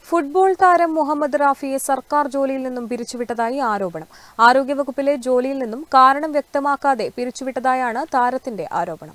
football താരം മുഹമ്മദ് റാഫിയെ സർക്കാർ ജോലിയിൽ നിന്നും പിരിച്ചുവിട്ടതായി ആരോപണം ആരോഗ്യവകുപ്പിലെ ജോലിയിൽ നിന്നും കാരണം വ്യക്തമാക്കാതെ പിരിച്ചുവിട്ടതായാണ് താരത്തിന്റെ ആരോപണം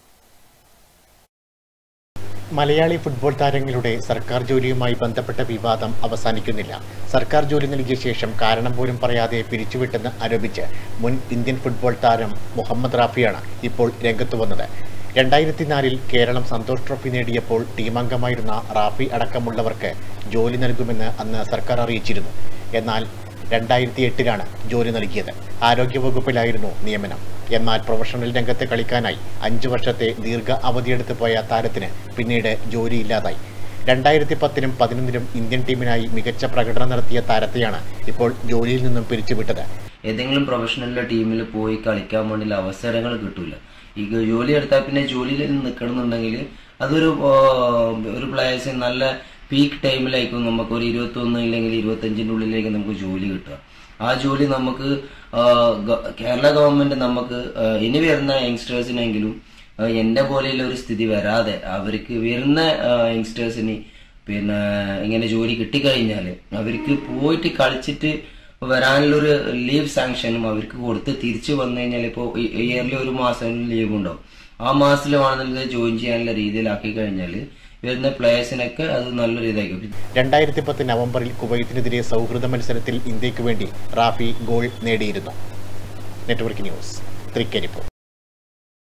മലയാളി ഫുട്ബോൾ താരങ്ങളുടെ സർക്കാർ ജോലിയുമായി ബന്ധപ്പെട്ട വിവാദം അവസാനിക്കുന്നില്ല സർക്കാർ ജോലി നൽകിയ ശേഷം കാരണം പോലും പറയാതെ പിരിച്ചുവിട്ടെന്ന് ആരോപിച്ച് മുൻ ഇന്ത്യൻ ഫുട്ബോൾ താരം മുഹമ്മദ് റാഫിയാണ് ഇപ്പോൾ രംഗത്ത് വന്നത് രണ്ടായിരത്തി നാലിൽ കേരളം സന്തോഷ് ട്രോഫി നേടിയപ്പോൾ ടീമംഗമായിരുന്ന റാഫി അടക്കമുള്ളവർക്ക് ജോലി നൽകുമെന്ന് അന്ന് സർക്കാർ അറിയിച്ചിരുന്നു എന്നാൽ രണ്ടായിരത്തി എട്ടിലാണ് ജോലി നൽകിയത് ആരോഗ്യവകുപ്പിലായിരുന്നു നിയമനം എന്നാൽ പ്രൊഫഷണൽ രംഗത്ത് കളിക്കാനായി അഞ്ചു വർഷത്തെ ദീർഘ അവധിയെടുത്ത് പോയ താരത്തിന് പിന്നീട് ജോലിയില്ലാതായി രണ്ടായിരത്തി പത്തിനും പതിനൊന്നിലും ഇന്ത്യൻ ടീമിനായി മികച്ച പ്രകടനം നടത്തിയ താരത്തെയാണ് ഇപ്പോൾ ജോലിയിൽ നിന്നും പിരിച്ചുവിട്ടത് ഏതെങ്കിലും പ്രൊഫഷണലിലെ ടീമിൽ പോയി കളിക്കാൻ വേണ്ടിയുള്ള അവസരങ്ങൾ കിട്ടൂല ഈ ജോലി എടുത്താൽ പിന്നെ ജോലിയിൽ നിൽക്കണമെന്നുണ്ടെങ്കിൽ അതൊരു ആ, ഒരു പ്ലേയേഴ്സിന് നല്ല പീക്ക് ടൈമിലായിരിക്കും നമുക്ക് ഒരു ഇരുപത്തി ഒന്ന് ഇല്ലെങ്കിൽ ഇരുപത്തഞ്ചിൻ്റെ ഉള്ളിലേക്ക് നമുക്ക് ജോലി കിട്ടുക ആ ജോലി നമുക്ക് ആ, ഗ- കേരള ഗവൺമെന്റ് നമുക്ക് ആ, ഇനി വരുന്ന യങ്സ്റ്റേഴ്സിനെങ്കിലും ആ, എന്റെ പോലെയുള്ള ഒരു സ്ഥിതി വരാതെ അവർക്ക് വരുന്ന യങ്സ്റ്റേഴ്സിന് പിന്നെ ഇങ്ങനെ ജോലി കിട്ടിക്കഴിഞ്ഞാൽ അവർക്ക് പോയിട്ട് കളിച്ചിട്ട് വരാനുള്ളൊരു ലീവ് സാങ്ഷനും അവർക്ക് കൊടുത്ത് തിരിച്ചു വന്നു കഴിഞ്ഞാൽ ഇപ്പോൾ ഇയർലി ഒരു മാസം ലീവ് ഉണ്ടാവും ആ മാസത്തിൽ വേണമെന്നുള്ളത് ജോയിൻ ചെയ്യാനുള്ള രീതിയിലാക്കി കഴിഞ്ഞാൽ വരുന്ന പ്ലേയേഴ്സിനൊക്കെ അത് നല്ലൊരു ഇതായിരിക്കും രണ്ടായിരത്തി പത്ത് നവംബറിൽ കുവൈത്തിനെതിരെ സൗഹൃദ മത്സരത്തിൽ ഇന്ത്യക്ക് വേണ്ടി റാഫി ഗോൾ നേടിയിരുന്നു നെറ്റ്വർക്ക് ന്യൂസ് തൃക്കരിപ്പൂർ